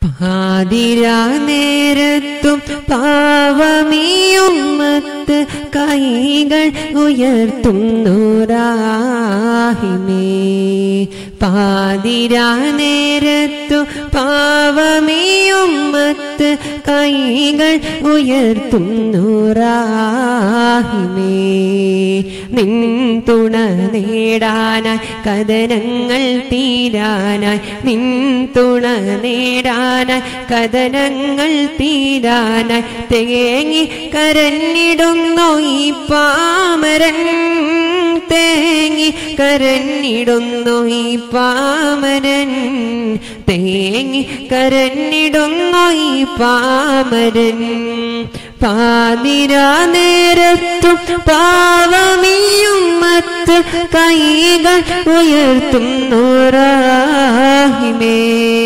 പാതിരാ നേരത്തും പാവമിയുമ്മത്ത് കൈകൾ ഉയർത്തുന്നോരാഹിമേ പാതിരാ നേരത്തു പാവമിയുമ്മത്ത് കൈകൾ ഉയർത്തുന്നോരാഹിമേ നിൻ തുണ നേടാനായി കഥനങ്ങൾ തീരാനായി നിൻ തുണ നേടാനായി കഥനങ്ങൾ തീരാനായി തേങ്ങി കരഞ്ഞിടുന്നു ഈ പാമരൻ തേങ്ങി കരഞ്ഞിടുന്നു ഈ പാമരൻ തേങ്ങി കരഞ്ഞിടുന്നു ഈ പാമരൻ പാതിരാ നേരത്തും പാവമിയും മത്ത് കൈകൾ ഉയർത്തുന്നോരാഹിമേ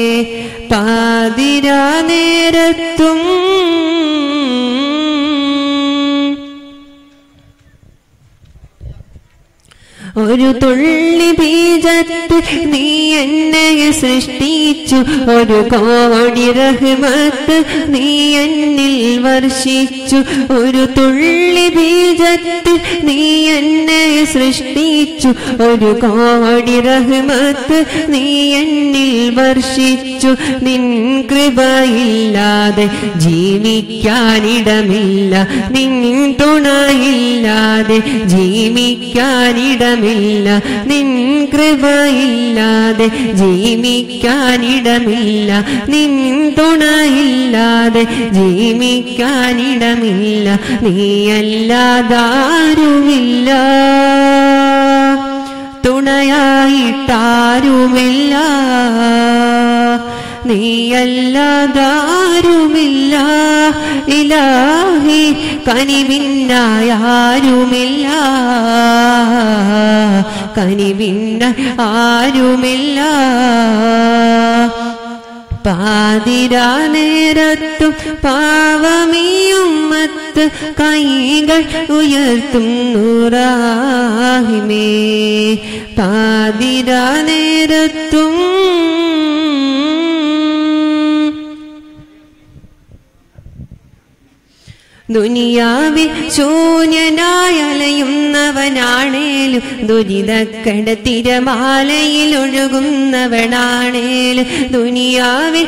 പാതിരാ നേരത്തും ഒരു തുള്ളി ബീജത്ത് നീ എന്നെ സൃഷ്ടിച്ചു ഒരു കോടി റഹ്മത്ത് നീ എന്നിൽ വർഷിച്ചു ഒരു തുള്ളി ബീജത്ത് നീ എന്നെ സൃഷ്ടിച്ചു ഒരു കോടി റഹ്മത്ത് നീ എന്നിൽ വർഷിച്ചു നിൻ കൃപയില്ലാതെ ജീവിക്കാനിടമില്ല നിൻ തുണയില്ലാതെ ജീവിക്കാനിടമില്ല നിൻ കൃപയില്ലാതെ ജീവിക്കാനിടമില്ല നിൻ തുണയില്ലാതെ ജീവിക്കാനിടമില്ല നീയല്ലാതാരുമില്ല തുണയായിട്ടാരുമില്ല നീയല്ലാതാരുമില്ല ഇലാഹി കനിവിന്നായാരുമില്ല കനിവിന്ന ആരുമില്ല പാതിരാ നേരത്തും പാവമിയുമ്മത്ത് കൈകൾ ഉയർത്തും നൂറാഹിമേ പാതിരാ നേരത്തും ദുനിയാവിൽ ശൂന്യനായലയുന്നവനാണേലും ദുരിതക്കട തിരമാലയിൽ ഒഴുകുന്നവനാണേലും ദുനിയാവിൽ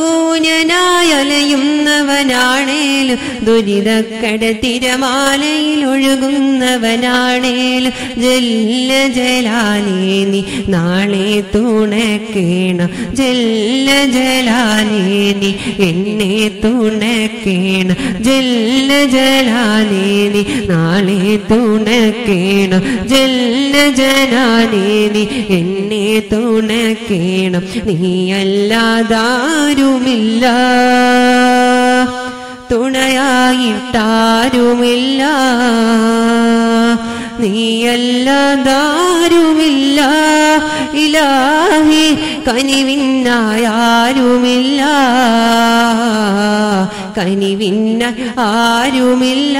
ശൂന്യനായലയുന്നവനാണേലും ദുരിതക്കട തിരമാലയിൽ ഒഴുകുന്നവനാണേലും ജല്ല ജലാലേ നീ നാളെ തുണക്കേണം ജല്ല ജലാലേ നീ എന്നെ തുണക്കേണം ജല്ല ജലാലേ നീ നാളെ തുണക്കേണം ജല്ല ജലാലേ നീ എന്നെ തുണക്കേണം നീയല്ലാതാരുമില്ല തുണയായിട്ടാരുമില്ല നീയല്ലാതാരുമില്ല ഇലാഹി കനിവിന്നായാരുമില്ല കനിവിന്ന ആരുമില്ല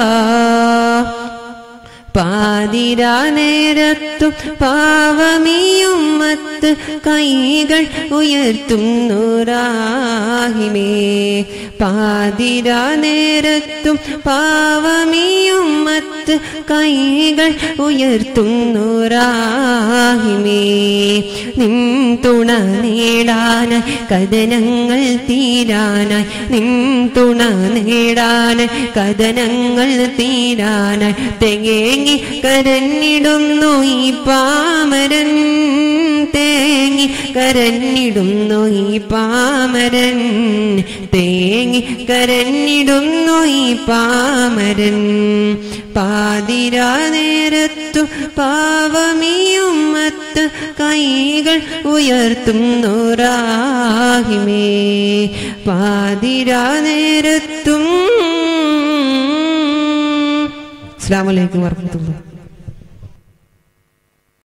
പാതിരാ നേരത്തും പാവമിയും മത്ത് കൈകൾ ഉയർത്തും നൂറാഹിമേ പാതിരാ നേരത്തും പാവമിയും മത്ത് കൈകൾ ഉയർത്തും നൂറാഹിമേ നിൻ തുണ നേടാനായി കഥനങ്ങൾ തീരാനായി നിൻ തുണ നേടാനായി കഥനങ്ങൾ തീരാനായി തെങ്ങി കരഞ്ഞിടുന്നു ഈ പാമരൻ തേങ്ങി കരഞ്ഞിടുന്നു ഈ പാമരൻ തേങ്ങി കരഞ്ഞിടുന്നു ഈ പാമരൻ പാതിരാ നേരത്തു പാവമിയും മത്ത് കൈകൾ ഉയർത്തും നൂറാഹിമേ പാതിരാ നേരത്തും അസ്സാം വലൈക്കും വർഹമത്തുള്ള